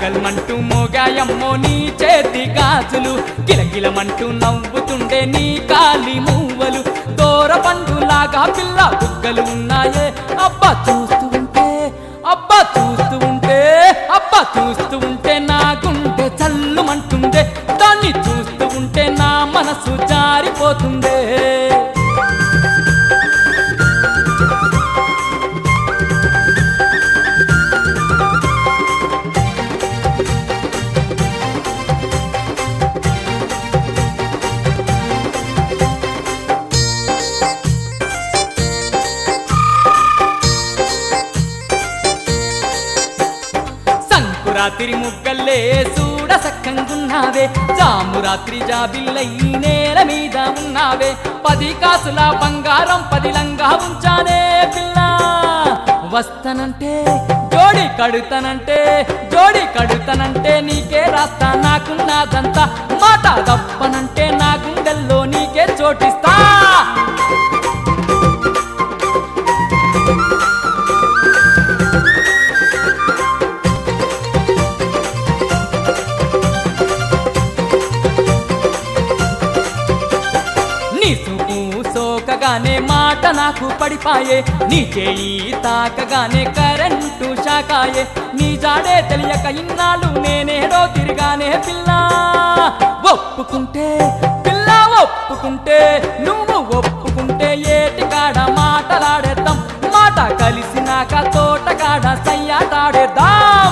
గల్గల్మంటూ మోగాయమ్మో నీ చేతి గాజులు కిలకిలమంటూ నవ్వుతుండే నీ కాలి మూవలు దూర పండులాగా పిల్ల బుగ్గలు ఉన్నాయే అబ్బా చూస్తూ ఉంటే అబ్బా చూస్తూ ఉంటే అబ్బా చూస్తూ ఉంటే నా గుండె చల్లుమంటుందే దాన్ని చూస్తూ ఉంటే నా మనసు జారిపోతుందే సంకురాత్రి ముగ్గల్లే చూడ సక్కంగున్నావే జామురాత్రి జాబిల్లై నేల మీద ఉన్నావే పది కాసుల బంగారం పది లంగా ఉంచానే పిల్ల వస్తానంటే జోడి కడుతానంటే జోడి కడుతానంటే నీకే రాస్తా నాకున్నదంతా మాట తప్పనంటే నా గుండెల్లో నీకే చోటిస్తా నీ చూపు సోకగానే మాట నాకు పడిపాయే నీ చేయి తాకగానే కరెంటు షాకాయే నీ జాడే తెలియక ఇన్నాళ్ళు నేనేడో తిరిగానే పిల్ల ఒప్పుకుంటే పిల్ల ఒప్పుకుంటే నువ్వు ఒప్పుకుంటే ఏటికాడ మాటలాడేద్దాం మాట కలిసినాక తోటకాడ సయ్యాటాడేద్దాం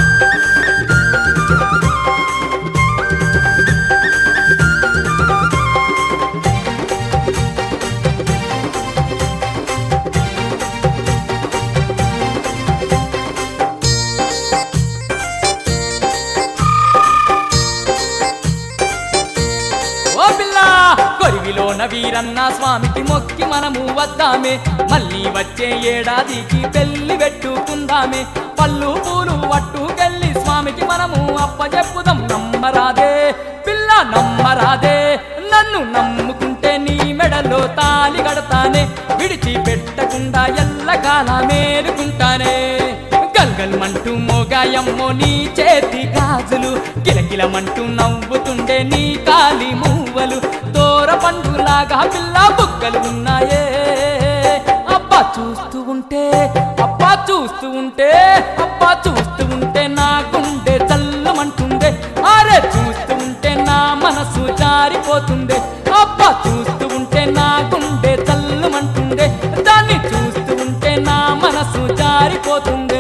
ఓ పిల్ల కొరివిలోన వీరన్న స్వామికి మొక్కి మనము వద్దామే మళ్ళీ వచ్చే ఏడాదికి పెళ్లి పెట్టుకుందామే పళ్ళు పూలు వట్టుకెళ్ళి స్వామికి మనము అప్పచెప్పుదాం నమ్మరాదే పిల్ల నమ్మరాదే నన్ను నమ్ముకుంటే నీ మెడలో తాలి కడతానే విడిచి పెట్టకుండా ఎల్లకాల మేలుకుంటానే గల్గల్మంటూ మోగాయమ్మో నీ చేతి గాజులు కిలకిలమంటూ నవ్వుతుండే నీ కాలి మూవలు దూర పండులాగా పిల్ల బుగ్గలు ఉన్నాయే అబ్బా చూస్తూ ఉంటే అబ్బా చూస్తూ ఉంటే అబ్బా చూస్తూ ఉంటే నా గుండె చల్లమంటుండే అరే చూస్తూ ఉంటే నా మనసు జారిపోతుండే అబ్బా చూస్తూ ఉంటే నా గుండె చల్లమంటుండే దాన్ని చూస్తూ ఉంటే నా మనసు జారిపోతుండే